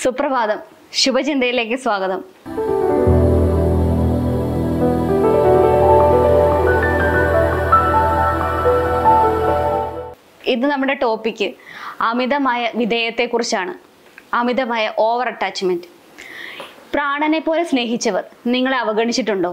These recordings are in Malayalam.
സുപ്രഭാതം ശുഭചിന്തയിലേക്ക് സ്വാഗതം ഇത് നമ്മുടെ ടോപ്പിക്ക് അമിതമായ വിധേയത്തെക്കുറിച്ചാണ് അമിതമായ ഓവർ അറ്റാച്ച്മെന്റ് പ്രാണനെ പോലെ സ്നേഹിച്ചവർ നിങ്ങളെ അവഗണിച്ചിട്ടുണ്ടോ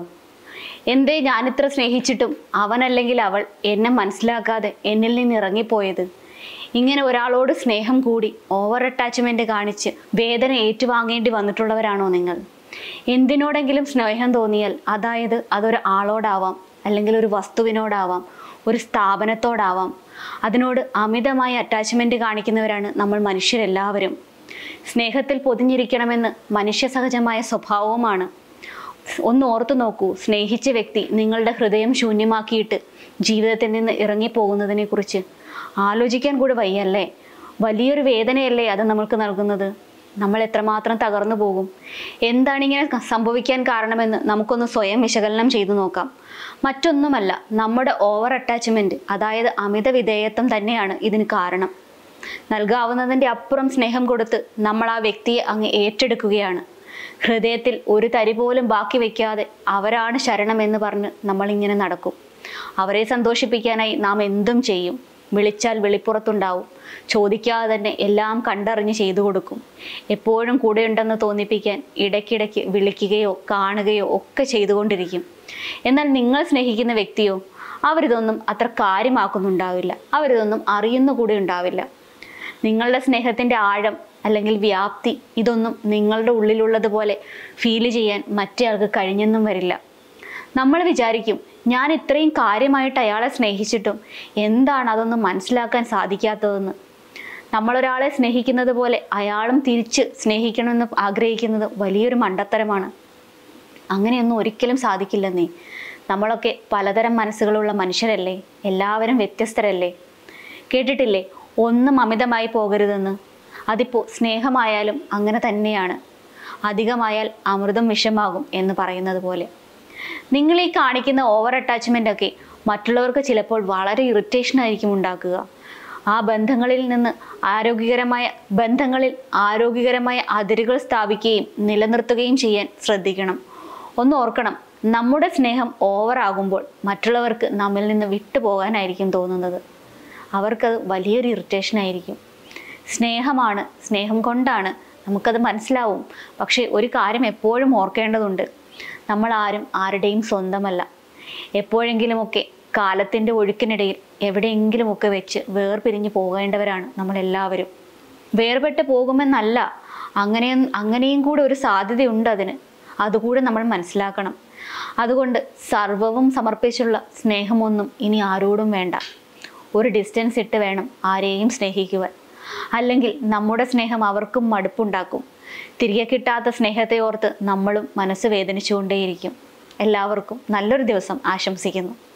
എന്തേ ഞാനിത്ര സ്നേഹിച്ചിട്ടും അവനല്ലെങ്കിൽ അവൾ എന്നെ മനസ്സിലാക്കാതെ എന്നിൽ നിന്ന് ഇറങ്ങിപ്പോയത് ഇങ്ങനെ ഒരാളോട് സ്നേഹം കൂടി ഓവർ അറ്റാച്ച്മെന്റ് കാണിച്ച് വേദന ഏറ്റുവാങ്ങേണ്ടി വന്നിട്ടുള്ളവരാണോ നിങ്ങൾ എന്തിനോടെങ്കിലും സ്നേഹം തോന്നിയാൽ അതായത് അതൊരു ആളോടാവാം അല്ലെങ്കിൽ ഒരു വസ്തുവിനോടാവാം ഒരു സ്ഥാപനത്തോടാവാം അതിനോട് അമിതമായ അറ്റാച്ച്മെന്റ് കാണിക്കുന്നവരാണ് നമ്മൾ മനുഷ്യരെല്ലാവരും സ്നേഹത്തിൽ പൊതിഞ്ഞിരിക്കണമെന്ന് മനുഷ്യ സഹജമായ സ്വഭാവവുമാണ് ഒന്ന് ഓർത്തു നോക്കൂ സ്നേഹിച്ച വ്യക്തി നിങ്ങളുടെ ഹൃദയം ശൂന്യമാക്കിയിട്ട് ജീവിതത്തിൽ നിന്ന് ഇറങ്ങിപ്പോകുന്നതിനെ കുറിച്ച് ആലോചിക്കാൻ കൂടി വയ്യല്ലേ വലിയൊരു വേദനയല്ലേ അത് നമ്മൾക്ക് നൽകുന്നത് നമ്മൾ എത്രമാത്രം തകർന്നു പോകും എന്താണ് ഇങ്ങനെ ക- സംഭവിക്കാൻ കാരണമെന്ന് നമുക്കൊന്ന് സ്വയം വിശകലനം ചെയ്തു നോക്കാം മറ്റൊന്നുമല്ല നമ്മുടെ ഓവർ അറ്റാച്ച്മെന്റ് അതായത് അമിത വിധേയത്വം തന്നെയാണ് ഇതിന് കാരണം നൽകാവുന്നതിൻ്റെ അപ്പുറം സ്നേഹം കൊടുത്ത് നമ്മൾ ആ വ്യക്തിയെ അങ്ങ് ഏറ്റെടുക്കുകയാണ് ഹൃദയത്തിൽ ഒരു തരി പോലും ബാക്കി വെക്കാതെ അവരാണ് ശരണമെന്ന് പറഞ്ഞ് നമ്മളിങ്ങനെ നടക്കും അവരെ സന്തോഷിപ്പിക്കാനായി നാം എന്തും ചെയ്യും വിളിച്ചാൽ വെളിപ്പുറത്തുണ്ടാവും ചോദിക്കാതെ തന്നെ എല്ലാം കണ്ടറിഞ്ഞ് ചെയ്തു കൊടുക്കും എപ്പോഴും കൂടെയുണ്ടെന്ന് തോന്നിപ്പിക്കാൻ ഇടയ്ക്കിടയ്ക്ക് വിളിക്കുകയോ കാണുകയോ ഒക്കെ ചെയ്തുകൊണ്ടിരിക്കും എന്നാൽ നിങ്ങൾ സ്നേഹിക്കുന്ന വ്യക്തിയോ അവരിതൊന്നും അത്ര കാര്യമാക്കുന്നുണ്ടാവില്ല അവരിതൊന്നും അറിയുന്നു കൂടി ഉണ്ടാവില്ല നിങ്ങളുടെ സ്നേഹത്തിൻ്റെ ആഴം അല്ലെങ്കിൽ വ്യാപ്തി ഇതൊന്നും നിങ്ങളുടെ ഉള്ളിലുള്ളതുപോലെ ഫീൽ ചെയ്യാൻ മറ്റേയാൾക്ക് കഴിഞ്ഞെന്നും വരില്ല നമ്മൾ വിചാരിക്കും ഞാൻ ഇത്രയും കാര്യമായിട്ട് അയാളെ സ്നേഹിച്ചിട്ടും എന്താണ് അതൊന്നും മനസ്സിലാക്കാൻ സാധിക്കാത്തതെന്ന് നമ്മളൊരാളെ സ്നേഹിക്കുന്നത് പോലെ അയാളും തിരിച്ച് സ്നേഹിക്കണമെന്ന് ആഗ്രഹിക്കുന്നത് വലിയൊരു മണ്ടത്തരമാണ് അങ്ങനെയൊന്നും ഒരിക്കലും സാധിക്കില്ലെന്നേ നമ്മളൊക്കെ പലതരം മനസ്സുകളുള്ള മനുഷ്യരല്ലേ എല്ലാവരും വ്യത്യസ്തരല്ലേ കേട്ടിട്ടില്ലേ ഒന്നും അമിതമായി പോകരുതെന്ന് അതിപ്പോൾ സ്നേഹമായാലും അങ്ങനെ തന്നെയാണ് അധികമായാൽ അമൃതം വിഷമാകും എന്ന് പറയുന്നത് പോലെ നിങ്ങൾ ഈ കാണിക്കുന്ന ഓവർ അറ്റാച്ച്മെൻ്റ് ഒക്കെ മറ്റുള്ളവർക്ക് ചിലപ്പോൾ വളരെ ഇറിറ്റേഷൻ ആയിരിക്കും ഉണ്ടാക്കുക ആ ബന്ധങ്ങളിൽ നിന്ന് ആരോഗ്യകരമായ ബന്ധങ്ങളിൽ ആരോഗ്യകരമായ അതിരുകൾ സ്ഥാപിക്കുകയും നിലനിർത്തുകയും ചെയ്യാൻ ശ്രദ്ധിക്കണം ഒന്ന് ഓർക്കണം നമ്മുടെ സ്നേഹം ഓവർ ആകുമ്പോൾ മറ്റുള്ളവർക്ക് നമ്മിൽ നിന്ന് വിട്ടുപോകാനായിരിക്കും തോന്നുന്നത് അവർക്കത് വലിയൊരു ഇറിറ്റേഷൻ ആയിരിക്കും സ്നേഹമാണ് സ്നേഹം കൊണ്ടാണ് നമുക്കത് മനസ്സിലാവും പക്ഷേ ഒരു കാര്യം എപ്പോഴും ഓർക്കേണ്ടതുണ്ട് നമ്മൾ ആരും ആരുടെയും സ്വന്തമല്ല എപ്പോഴെങ്കിലുമൊക്കെ കാലത്തിൻ്റെ ഒഴുക്കിനിടയിൽ എവിടെയെങ്കിലുമൊക്കെ വെച്ച് വേർപിരിഞ്ഞ് പോകേണ്ടവരാണ് നമ്മളെല്ലാവരും വേർപെട്ട് പോകുമെന്നല്ല അങ്ങനെയും അങ്ങനെയും കൂടെ ഒരു സാധ്യതയുണ്ട് അതിന് അതുകൂടെ നമ്മൾ മനസ്സിലാക്കണം അതുകൊണ്ട് സർവവും സമർപ്പിച്ചുള്ള സ്നേഹമൊന്നും ഇനി ആരോടും വേണ്ട ഒരു ഡിസ്റ്റൻസ് ഇട്ട് വേണം ആരെയും സ്നേഹിക്കുവാൻ അല്ലെങ്കിൽ നമ്മുടെ സ്നേഹം അവർക്കും മടുപ്പുണ്ടാക്കും തിരികെ കിട്ടാത്ത സ്നേഹത്തെ ഓർത്ത് നമ്മളും മനസ്സ് വേദനിച്ചുകൊണ്ടേയിരിക്കും എല്ലാവർക്കും നല്ലൊരു ദിവസം ആശംസിക്കുന്നു